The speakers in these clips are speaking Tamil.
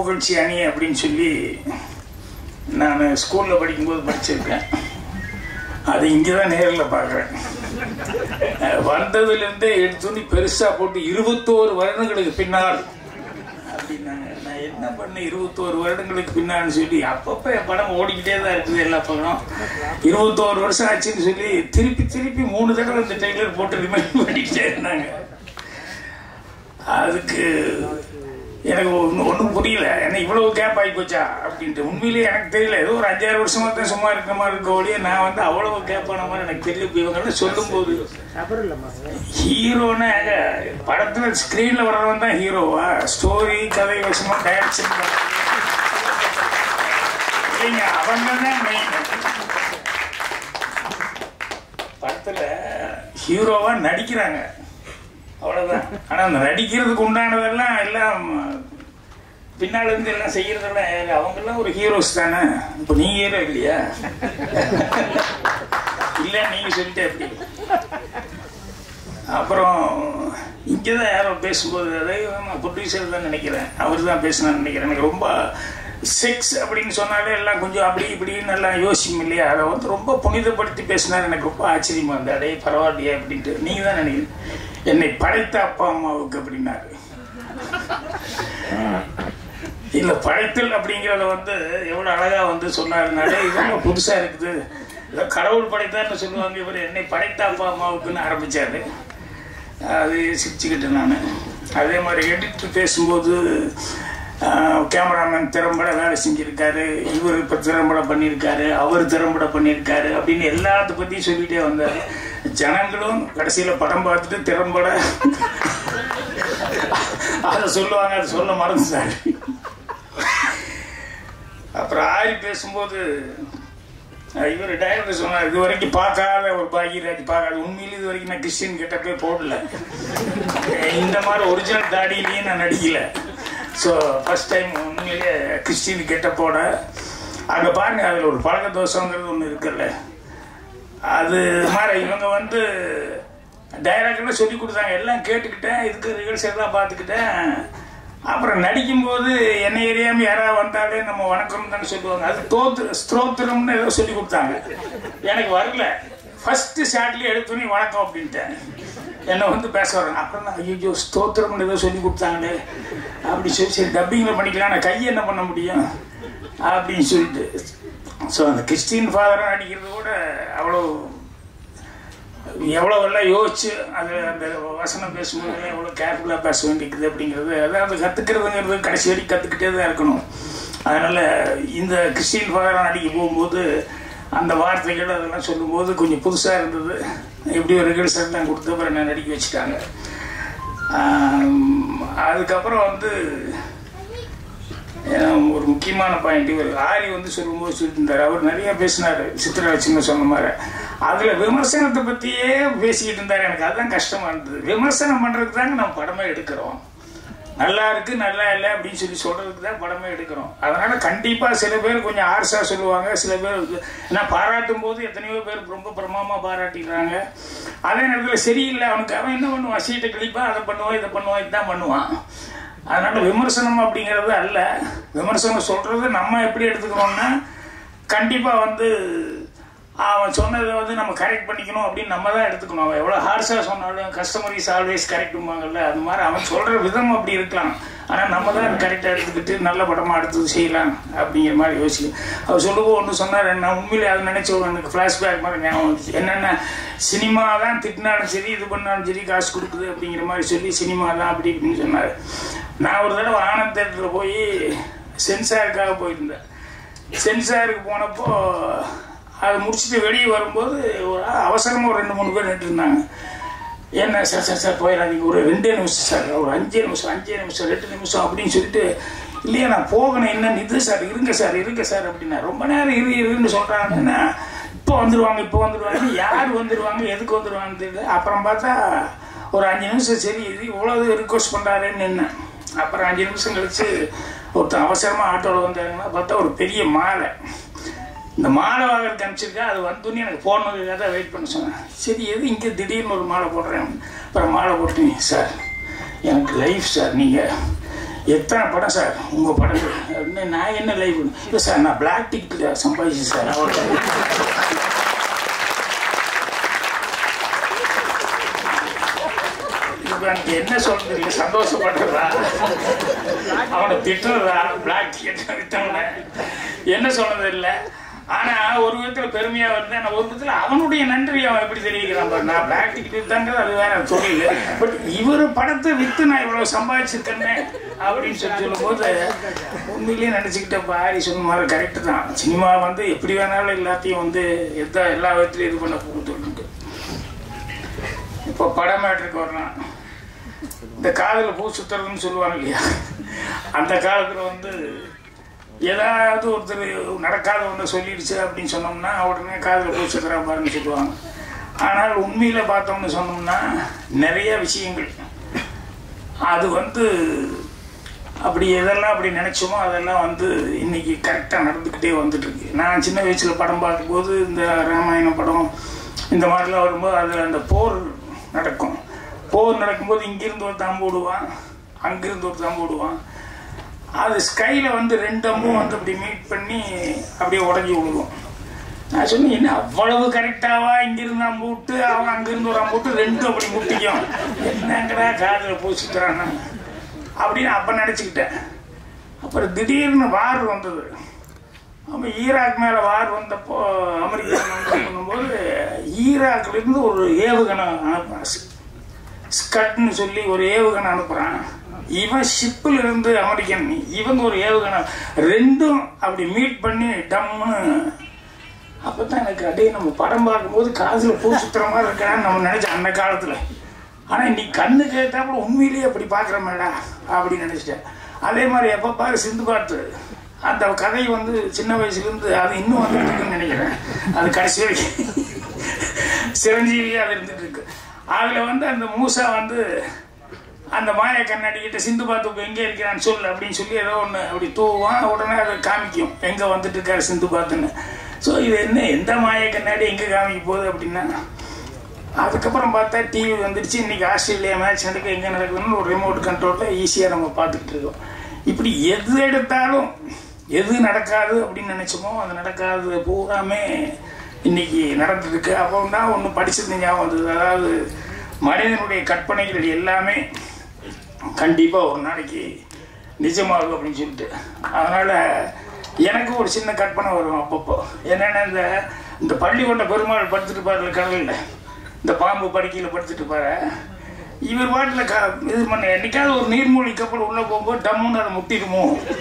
புகழ்ச்சி அணி அப்படின்னு சொல்லி நான் ஸ்கூலில் படிக்கும்போது படிச்சிருக்கேன் அது இங்கே தான் நேரில் பார்க்குறேன் வந்ததுலேருந்தே எடுத்துன்னு பெருசாக போட்டு இருபத்தோரு வருடங்களுக்கு பின்னால் அப்படின்னாங்க நான் என்ன பண்ணேன் இருபத்தோரு வருடங்களுக்கு பின்னான்னு சொல்லி அப்பப்போ என் படம் ஓடிக்கிட்டே தான் இருக்குது எல்லா படம் இருபத்தோரு வருஷம் ஆச்சுன்னு சொல்லி திருப்பி திருப்பி மூணு தடவை இந்த டெய்லர் போட்டு ரிமைண்ட் பண்ணிக்கிட்டே இருந்தாங்க அதுக்கு எனக்கு ஒன்றும் ஒன்றும் புரியல ஏன்னா இவ்வளவு கேப் ஆகி போச்சா அப்படின்ட்டு உண்மையிலேயே எனக்கு தெரியல ஏதோ ஒரு அஞ்சாறு வருஷமா தான் சும்மா இருக்கிற மாதிரி இருக்க ஒழிய நான் வந்து அவ்வளவு கேப் ஆன மாதிரி எனக்கு தெரியல இப்போ இவங்கெல்லாம் சொல்லும்போது ஹீரோன்னு படத்துல ஸ்கிரீன்ல வர்றவன் தான் ஹீரோவா ஸ்டோரி கதை வசமா டைரக்ஷன் இல்லைங்க அவங்க தான் மெயின் படத்துல ஹீரோவா நடிக்கிறாங்க அவ்வளவுதான் ஆனா அந்த நடிக்கிறதுக்கு உண்டானதெல்லாம் எல்லாம் பின்னால இருந்து எல்லாம் செய்யறதெல்லாம் யாரு? அவங்கெல்லாம் ஒரு ஹீரோஸ் தானே இப்ப நீங்க ஹீரோ இல்லையா இல்ல நீங்க சொல்லிட்டு எப்படி அப்புறம் இங்கதான் யாரோ பேசும்போது அதே ப்ரொடியூசர் தான் நினைக்கிறேன் அவர் தான் பேசினான்னு நினைக்கிறேன் எனக்கு ரொம்ப செக்ஸ் அப்படின்னு சொன்னாலே எல்லாம் கொஞ்சம் அப்படி இப்படின்னு எல்லாம் யோசிக்கும் இல்லையா அதை வந்து ரொம்ப புனிதப்படுத்தி பேசினார் எனக்கு ரொம்ப ஆச்சரியமா இருந்தது அடே பரவாயில்லையா அப்படின்ட்டு நீங்க தான் நினைக்கிறேன் என்னை படைத்த அப்பா அம்மாவுக்கு அப்படின்னாரு இல்ல படைத்தல் அப்படிங்கறத வந்து எவ்வளவு அழகா வந்து சொன்னாருனாலே இதெல்லாம் புதுசா இருக்குது ஏதோ கடவுள் படைத்தார்னு சொல்லுவாங்க இவர் என்னை படைத்த அப்பா அம்மாவுக்குன்னு ஆரம்பிச்சாரு அது சிரிச்சுக்கிட்டேன் நான் அதே மாதிரி எடிட்டர் பேசும்போது கேமராமேன் திறம்பட வேலை செஞ்சிருக்காரு இவர் இப்போ திறம்பட பண்ணியிருக்காரு அவர் திறம்பட பண்ணியிருக்காரு அப்படின்னு எல்லாத்த பற்றியும் சொல்லிட்டே வந்தார் ஜனங்களும் கடைசியில் படம் பார்த்துட்டு திறம்பட அதை சொல்லுவாங்க அதை சொல்ல மறந்துட்டாரு அப்புறம் ஆரி பேசும்போது இவர் டைரக்டர் சொன்னார் இது வரைக்கும் பார்க்காத ஒரு பாகியராஜ் பார்க்காத உண்மையில இது வரைக்கும் நான் கிறிஸ்டின் கிட்ட போய் போடல இந்த மாதிரி ஒரிஜினல் தாடியிலையும் நான் நடிக்கல ஸோ ஃபர்ஸ்ட் டைம் உண்மையிலே கிறிஸ்டின் கிட்ட போட அங்கே பாருங்க அதில் ஒரு பழக்க தோஷங்கிறது ஒன்று இருக்குல்ல அது மாதிரி இவங்க வந்து டைரக்டர்ல சொல்லி கொடுத்தாங்க எல்லாம் கேட்டுக்கிட்டேன் இதுக்கு ரிஹர்சல் எல்லாம் பார்த்துக்கிட்டேன் அப்புறம் நடிக்கும்போது என்ன எரியாம யாராவது வந்தாலே நம்ம வணக்கம் தானே சொல்லுவாங்க அது தோத்து ஸ்தோத்திரம்னு ஏதோ சொல்லி கொடுத்தாங்க எனக்கு வரல ஃபர்ஸ்ட் ஷாட்லயே எடுத்தோன்னே வணக்கம் அப்படின்ட்டேன் என்னை வந்து பேச வராங்க அப்புறம் தான் ஐயோ ஸ்தோத்திரம்னு ஏதோ சொல்லி கொடுத்தாங்களே அப்படி சொல்லி சரி டப்பிங்கில் பண்ணிக்கலாம் நான் கையை என்ன பண்ண முடியும் அப்படின்னு சொல்லிட்டு ஸோ அந்த கிறிஸ்டின் ஃபாதராக நடிக்கிறது கூட அவ்வளோ எவ்வளோ எல்லாம் யோசிச்சு அது அந்த வசனம் பேசும்போது எவ்வளோ கேர்ஃபுல்லாக பேச வேண்டியிருக்குது அப்படிங்கிறது அதாவது கற்றுக்கிறதுங்கிறது கடைசி வரைக்கும் கற்றுக்கிட்டே தான் இருக்கணும் அதனால் இந்த கிறிஸ்டின் ஃபாதராக நடிக்க போகும்போது அந்த வார்த்தைகள் அதெல்லாம் சொல்லும்போது கொஞ்சம் புதுசாக இருந்தது எப்படி ஒரு ரிஹர்சல்லாம் கொடுத்து அப்புறம் என்ன நடிக்க வச்சுட்டாங்க ஆம், அதுக்கப்புறம் வந்து ஏன்னா, ஒரு முக்கியமான பாயிண்ட் இவர் ஆரி வந்து சொல்லும்போது சொல்லிட்டு இருந்தார் அவர் நிறைய பேசினார் சித்திரலட்சுமி சொன்ன மாதிரி அதுல விமர்சனத்தை பத்தியே பேசிக்கிட்டு இருந்தார் எனக்கு அதுதான் கஷ்டமா இருந்தது விமர்சனம் பண்றதுக்கு தாங்க நம்ம படமே எடுக்கிறோம் நல்லா இருக்கு நல்லா இல்லை அப்படின்னு சொல்லி சொல்றதுக்கு தான் படமே எடுக்கிறோம் அதனால கண்டிப்பா சில பேர் கொஞ்சம் ஆர்ஸா சொல்லுவாங்க சில பேர் வந்து- ஏன்னா பாராட்டும் போது எத்தனையோ பேர் ரொம்ப பிரமாமா பாராட்டிடுறாங்க அதே நேரத்தில் சரியில்லை அவனுக்கு அவன் என்ன பண்ணுவான் சீட்டை கிழிப்பா அதை பண்ணுவான் இதை பண்ணுவான் இதுதான் பண்ணுவான் அதனால விமர்சனம் அப்படிங்கிறது அல்ல விமர்சனம் சொல்றது நம்ம எப்படி எடுத்துக்கிறோம்னா கண்டிப்பா வந்து அவன் சொன்னதை வந்து நம்ம கரெக்ட் பண்ணிக்கணும் அப்படின்னு நம்ம தான் எடுத்துக்கணும் அவன் எவ்வளோ ஹார்ஷாக சொன்னாலும் கஸ்டமர் இஸ் ஆல்வேஸ் கரெக்டுமாங்கல்ல அது மாதிரி அவன் சொல்கிற விதம் அப்படி இருக்கலாம் ஆனால் நம்ம தான் கரெக்டாக எடுத்துக்கிட்டு நல்ல படமாக அடுத்தது செய்யலாம் அப்படிங்கிற மாதிரி யோசிக்கும் அவர் சொல்லுவோம் ஒன்று சொன்னார் நான் உண்மையிலே அதை நினச்சி எனக்கு ஃப்ளாஷ்பேக் மாதிரி ஞாபகம் வந்துச்சு. என்னென்ன சினிமா தான் திட்டினாலும் சரி இது பண்ணாலும் சரி காசு கொடுக்குது அப்படிங்கிற மாதிரி சொல்லி சினிமா தான் அப்படி இப்படின்னு சொன்னார் நான் ஒரு தடவை ஆனந்த் தேட்டரில் போய் சென்சாருக்காக போயிருந்தேன் சென்சாருக்கு போனப்போ அதை முடிச்சுட்டு வெளியே வரும்போது ஒரு அவசரமாக ஒரு ரெண்டு மூணு பேர் நின்று இருந்தாங்க என்ன சார் சார் சார் போயிடாதீங்க ஒரு ரெண்டே நிமிஷம் சார் ஒரு அஞ்சே நிமிஷம் அஞ்சே நிமிஷம் ரெண்டு நிமிஷம் அப்படின்னு சொல்லிட்டு இல்லையா நான் போகணும் என்ன இது சார் இருங்க சார் இருங்க சார் அப்படின்னா ரொம்ப நேரம் இரு இருன்னு சொல்கிறாங்கன்னா இப்போ வந்துடுவாங்க இப்போ வந்துடுவாங்க யார் வந்துடுவாங்க எதுக்கு வந்துடுவாங்கன்னு தெரியல அப்புறம் பார்த்தா ஒரு அஞ்சு நிமிஷம் சரி இது இவ்வளோ ரிக்வஸ்ட் பண்ணுறாருன்னு நின்னேன் அப்புறம் அஞ்சு நிமிஷம் கழிச்சு ஒருத்தன் அவசரமாக ஆட்டோவில் வந்தாங்கன்னா பார்த்தா ஒரு பெரிய மாலை இந்த மாலை வாங்குறதுக்கு அனுப்பிச்சிருக்கா அது வந்தோடனே எனக்கு போனதுக்காக தான் வெயிட் பண்ண சொன்னேன் சரி எது இங்கே திடீர்னு ஒரு மாலை போடுறேன் அப்புறம் மாலை போட்டேன் சார் எனக்கு லைஃப் சார் நீங்கள் எத்தனை படம் சார் உங்கள் படங்கள் அப்படின்னு நான் என்ன லைவ் இல்லை சார் நான் பிளாக் டிக்கெட் சம்பாதிச்சேன் சார் அவ்வளோ இப்போ எனக்கு என்ன சொல்றது இல்லை சந்தோஷப்படுறதா அவனை திட்டுறதா பிளாக் டிக்கெட் விட்டவன என்ன சொல்றது இல்லை ஆனா ஒரு விதத்துல பெருமையா வருது ஆனா ஒரு விதத்துல அவனுடைய நன்றி அவன் எப்படி தெரிவிக்கிறான் பாரு நான் பிளாக் டிக்கெட் வித்தாங்கிறது அது வேற தொழில் பட் இவர் படத்தை வித்து நான் இவ்வளவு சம்பாதிச்சிருக்கேன்னு அப்படின்னு சொல்லி சொல்லும்போது உண்மையிலேயே நினைச்சுக்கிட்ட பாரி சொன்ன மாதிரி கரெக்டு தான் சினிமா வந்து எப்படி வேணாலும் எல்லாத்தையும் வந்து எந்த எல்லா விதத்துலையும் இது பண்ண போகுது இப்போ படம் மேட்ருக்கு வரலாம் இந்த காதில் பூ சுத்துறதுன்னு சொல்லுவாங்க இல்லையா அந்த காலத்தில் வந்து ஏதாவது ஒருத்தர் நடக்காத ஒன்று சொல்லிடுச்சு அப்படின்னு சொன்னோம்னா உடனே காதில் பூ சுத்துறா பாருன்னு சொல்லுவாங்க ஆனால் உண்மையில் பார்த்தோம்னு சொன்னோம்னா நிறைய விஷயங்கள் அது வந்து அப்படி எதெல்லாம் அப்படி நினைச்சோமோ அதெல்லாம் வந்து இன்னைக்கு கரெக்டாக நடந்துக்கிட்டே வந்துட்டு இருக்கு நான் சின்ன வயசுல படம் பார்க்கும்போது இந்த ராமாயண படம் இந்த மாதிரிலாம் வரும்போது அதில் அந்த போர் நடக்கும் போர் நடக்கும்போது இங்கிருந்து ஒரு தம்பு விடுவான் அங்கிருந்து ஒரு தம்பு விடுவான் அது ஸ்கைல வந்து ரெண்டு அம்பும் வந்து அப்படி மீட் பண்ணி அப்படியே உடஞ்சி விழுகும் நான் சொன்னேன் என்ன அவ்வளவு கரெக்டாவா இங்கிருந்து அம்பு விட்டு அவன் அங்கிருந்து ஒரு அம்பு விட்டு ரெண்டும் அப்படி முட்டிக்கும் என்னங்கடா காதில் பூசிக்கிறான்னு அப்படின்னு அப்ப நினைச்சுக்கிட்டேன் அப்புறம் திடீர்னு வார் வந்தது அப்போ ஈராக் மேல வார் வந்தப்போ அமெரிக்கா வந்து பண்ணும்போது ஈராக்ல இருந்து ஒரு ஏவுகணை அனுப்புறான் ஸ்கட்னு சொல்லி ஒரு ஏவுகணை அனுப்புறான் இவன் ஷிப்பில் இருந்து அமெரிக்கன் இவங்க ஒரு ஏவுகணை ரெண்டும் அப்படி மீட் பண்ணி டம்னு அப்பதான் எனக்கு அப்படியே நம்ம படம் பார்க்கும்போது காதுல பூ சுத்துற மாதிரி இருக்கான்னு நம்ம நினைச்சோம் அந்த காலத்துல ஆனா நீ கண்ணு கேட்டாப்புல உண்மையிலேயே அப்படி பாக்குற மேடா அப்படின்னு நினைச்சிட்டேன் அதே மாதிரி எப்ப பாரு சிந்து பாட்டு அந்த கதை வந்து சின்ன வயசுல இருந்து அது இன்னும் வந்துட்டு இருக்குன்னு நினைக்கிறேன் அது கடைசி வரைக்கும் சிரஞ்சீவியா அது இருந்துட்டு இருக்கு அதுல வந்து அந்த மூசா வந்து அந்த மாய கண்ணாடி கிட்ட சிந்து பாத்து எங்க இருக்கிறான்னு சொல்லு அப்படின்னு சொல்லி ஏதோ ஒண்ணு அப்படி தூவான் உடனே அதை காமிக்கும் எங்க வந்துட்டு இருக்காரு சிந்து பாத்துன்னு ஸோ இது என்ன எந்த மாய கண்ணாடி எங்க காமிக்க போகுது அப்படின்னா அதுக்கப்புறம் பார்த்தா டிவி வந்துடுச்சு இன்னைக்கு ஆஸ்திரேலியா மேட்ச் நடக்க எங்க நடக்குதுன்னு ஒரு ரிமோட் கண்ட்ரோல்ல ஈஸியா நம்ம பார்த்துக்கிட்டு இருக்கோம் இப்படி எது எடுத்தாலும் எது நடக்காது அப்படின்னு நினைச்சோமோ அது நடக்காது பூராமே இன்னைக்கு நடந்துருக்கு அப்போ தான் ஒன்று படிச்சது ஞாபகம் வந்தது அதாவது மனிதனுடைய கற்பனைகள் எல்லாமே கண்டிப்பாக ஒரு நாளைக்கு நிஜமாகும் அப்படின்னு சொல்லிட்டு அதனால எனக்கு ஒரு சின்ன கற்பனை வரும் அப்பப்போ என்னன்னா இந்த இந்த பள்ளிக்கொண்ட பெருமாள் படுத்துட்டு பாருல கடலில் இந்த பாம்பு படுக்கையில் படுத்துட்டு பாரு இவர் பாட்டில் க இது பண்ண என்னைக்காவது ஒரு நீர்மூழ்கி கப்பல் உள்ள போகும்போது டம்முன்னு அதை முட்டிடுமோ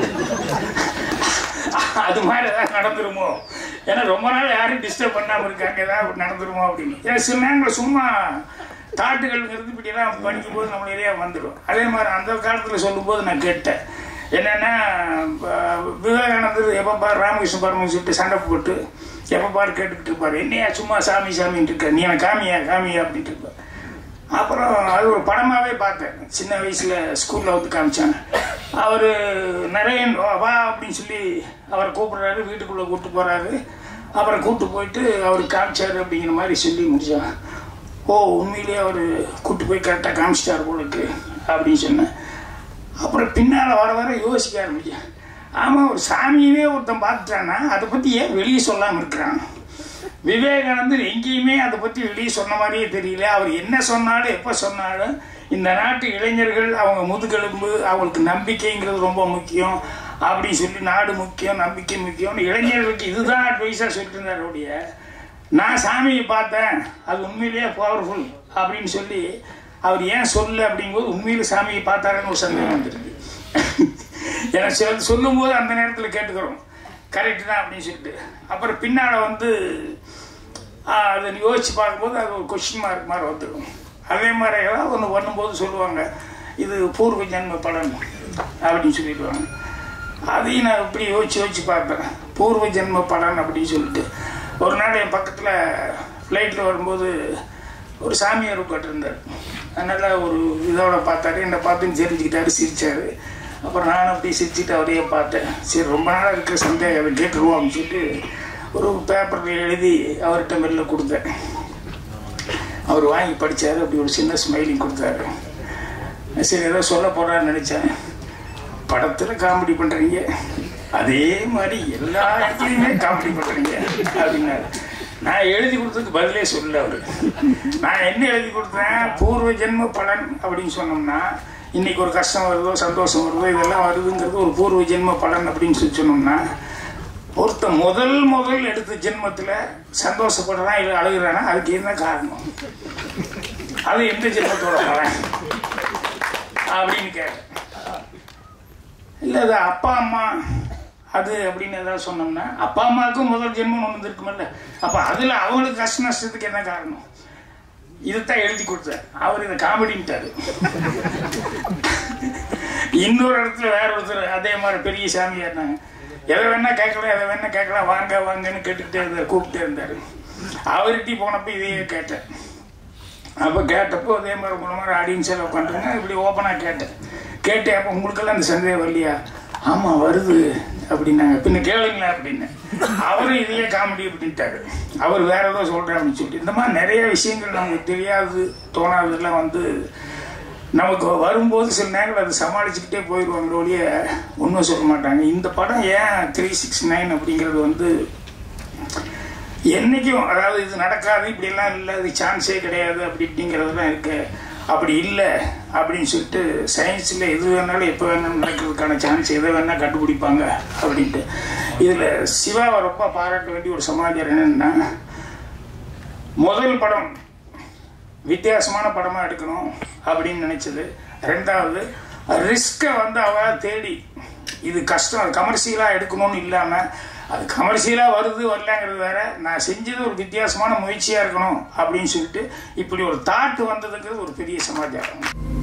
அது மாதிரி ஏதாவது நடந்துருமோ ஏன்னா ரொம்ப நாள் யாரும் டிஸ்டர்ப் பண்ணாமல் இருக்காங்க ஏதாவது நடந்துருமோ அப்படின்னு ஏன்னா சில நேரங்களில் சும்மா தாட்டுகள்ங்கிறது இப்படியெல்லாம் படிக்கும் போது நம்ம நிறையா வந்துடும் அதே மாதிரி அந்த காலத்தில் சொல்லும்போது நான் கேட்டேன் என்னன்னா அஹ், விவேகானந்தர் எப்போ பார் ராமகிருஷ்ண பரமன் சொல்லிட்டு சண்டை போட்டு எப்போ பார் கேட்டுக்கிட்டு இருப்பாரு என்னையா சும்மா சாமி சாமின்ட்டு இருக்க நீ எனக்கு காமியா காமியா அப்படின்ட்டு இருப்பார் அப்புறம் அது ஒரு படமாவே பார்த்தேன் சின்ன வயசுல ஸ்கூல்ல வந்து காமிச்சாங்க அவரு நரேன் வா, வா அப்படின்னு சொல்லி அவரை கூப்பிடுறாரு வீட்டுக்குள்ள கூப்பிட்டு போறாரு அப்புறம் கூப்பிட்டு போயிட்டு அவர் காமிச்சாரு அப்படிங்கிற மாதிரி சொல்லி முடிச்சாங்க ஓ உண்மையிலேயே அவர் கூப்பிட்டு போய் கரெக்டாக காமிச்சிட்டாரு போல இருக்கு அப்படின்னு சொன்னேன் அப்புறம் பின்னால் வர வர யோசிக்க ஆரம்பிச்சேன் ஆமாம் ஒரு சாமியவே ஒருத்தன் பார்த்துட்டானா அதை பற்றி ஏன் வெளியே சொல்லாமல் இருக்கிறான் விவேகானந்தர் எங்கேயுமே அதை பற்றி வெளியே சொன்ன மாதிரியே தெரியல அவர் என்ன சொன்னாலும் எப்போ சொன்னாலும் இந்த நாட்டு இளைஞர்கள் அவங்க முதுகெலும்பு அவங்களுக்கு நம்பிக்கைங்கிறது ரொம்ப முக்கியம் அப்படின்னு சொல்லி நாடு முக்கியம் நம்பிக்கை முக்கியம் இளைஞர்களுக்கு இதுதான் அட்வைஸாக சொல்லிட்டு இருந்தார் ஒழிய நான் சாமியை பார்த்தேன் அது உண்மையிலேயே பவர்ஃபுல் அப்படின்னு சொல்லி அவர் ஏன் சொல்லு அப்படிங்கும்போது உண்மையிலே சாமியை பார்த்தாருன்னு ஒரு சந்தேகம் வந்துருக்கு எனக்கு சில சொல்லும் போது அந்த நேரத்தில் கேட்டுக்கிறோம் கரெக்ட் தான் அப்படின்னு சொல்லிட்டு அப்புறம் பின்னால் வந்து ஆஹ், அதை யோசிச்சு பார்க்கும்போது அது ஒரு கொஸ்டின் மார்க் மாதிரி வந்துடும் அதே மாதிரி ஏதாவது ஒன்று பண்ணும்போது சொல்லுவாங்க இது பூர்வ ஜென்ம பலன் அப்படின்னு சொல்லிடுவாங்க அதையும் நான் இப்படி யோசிச்சு யோசிச்சு பார்ப்பேன் பூர்வ ஜென்ம பலன் அப்படின்னு சொல்லிட்டு ஒரு நாள் என் பக்கத்தில் ஃப்ளைட்டில் வரும்போது ஒரு சாமியார் உட்காந்துருந்தார் அதனால் ஒரு இதோட பார்த்தாரு என்னை பார்த்துன்னு தெரிஞ்சுக்கிட்டாரு சிரிச்சாரு அப்புறம் நானும் அப்படியே சிரிச்சுட்டு அவரையே பார்த்தேன் சரி ரொம்ப நாளாக இருக்கிற சந்தேகம் அதை கேட்டுருவோம் அப்படின்னு சொல்லிட்டு ஒரு பேப்பரில் எழுதி அவர்கிட்ட மெல்ல கொடுத்தேன் அவர் வாங்கி படிச்சாரு அப்படி ஒரு சின்ன ஸ்மைலிங் கொடுத்தாரு சரி ஏதோ சொல்ல போறான்னு நினைச்சேன் படத்துல காமெடி பண்றீங்க அதே மாதிரி எல்லா இடத்துலையுமே காமெடி பண்றீங்க அப்படின்னாரு நான் எழுதி கொடுத்ததுக்கு பதிலே சொல்லல அவரு நான் என்ன எழுதி கொடுத்தேன் பூர்வ ஜென்ம பலன் அப்படின்னு சொன்னோம்னா இன்னைக்கு ஒரு கஷ்டம் வருதோ சந்தோஷம் வருதோ இதெல்லாம் வருதுங்கிறது ஒரு பூர்வ ஜென்ம பலன் அப்படின்னு சொல்லி சொன்னோம்னா ஒருத்த முதல் முதல் எடுத்த ஜென்மத்துல சந்தோஷப்படுறான் இல்லை அழுகுறானா அதுக்கு என்ன காரணம் அது எந்த ஜென்மத்தோட பலன் அப்படின்னு கேட்டேன் இல்லை அது அப்பா அம்மா அது அப்படின்னு ஏதாவது சொன்னோம்னா அப்பா அம்மாவுக்கும் முதல் ஜென்மம் ஒன்று இருக்குமில்ல அப்போ அதில் அவங்களுக்கு கஷ்ட நஷ்டத்துக்கு என்ன காரணம் இதைத்தான் எழுதி கொடுத்தார் அவர் இதை காமெடின்ட்டாரு இன்னொரு இடத்துல வேற ஒருத்தர் அதே மாதிரி பெரிய சாமியா இருந்தாங்க எதை வேணா கேட்கலாம் எதை வேணா கேட்கலாம் வாங்க வாங்கன்னு கேட்டுக்கிட்டே இருந்தார் கூப்பிட்டே இருந்தார் அவர்கிட்ட போனப்போ இதையே கேட்டேன் அப்போ கேட்டப்போ அதே மாதிரி உங்களை மாதிரி ஆடியன்ஸில் உட்காந்துருங்க இப்படி ஓப்பனாக கேட்டேன் கேட்டேன் அப்போ உங்களுக்கெல்லாம் அந்த சந்தேகம் வரலையா ஆமாம் வருது அப்படின்னாங்க பின்ன கேளுங்களேன் அப்படின்னு அவரும் இதையே காமெடி அப்படின்ட்டாரு அவர் வேற ஏதோ சொல்கிறேன் அப்படின்னு சொல்லிட்டு இந்த மாதிரி நிறைய விஷயங்கள் நமக்கு தெரியாது தோணாததெல்லாம் வந்து நமக்கு வரும்போது சில நேரங்கள் அதை சமாளிச்சுக்கிட்டே போயிடுவாங்களோ ஒழிய ஒன்றும் சொல்ல மாட்டாங்க இந்த படம் ஏன் த்ரீ சிக்ஸ் நைன் அப்படிங்கிறது வந்து என்னைக்கும் அதாவது இது நடக்காது இப்படியெல்லாம் இல்லை இது சான்ஸே கிடையாது அப்படி இப்படிங்கிறதுலாம் இருக்கு அப்படி இல்லை அப்படின்னு சொல்லிட்டு சயின்ஸில் எது வேணாலும் எப்போ வேணாலும் நடக்கிறதுக்கான சான்ஸ் எதை வேணால் கண்டுபிடிப்பாங்க அப்படின்ட்டு இதில் சிவாவை ரொம்ப பாராட்ட வேண்டிய ஒரு சமாச்சாரம் என்னன்னா முதல் படம் வித்தியாசமான படமாக எடுக்கணும் அப்படின்னு நினச்சது ரெண்டாவது ரிஸ்க்கை வந்து அவ தேடி இது கஷ்டம் அது கமர்ஷியலாக எடுக்கணும்னு இல்லாமல் அது கமர்ஷியலாக வருது வரலங்கிறது வேற நான் செஞ்சது ஒரு வித்தியாசமான முயற்சியாக இருக்கணும் அப்படின்னு சொல்லிட்டு இப்படி ஒரு தாட் வந்ததுங்கிறது ஒரு பெரிய சமாச்சாரம்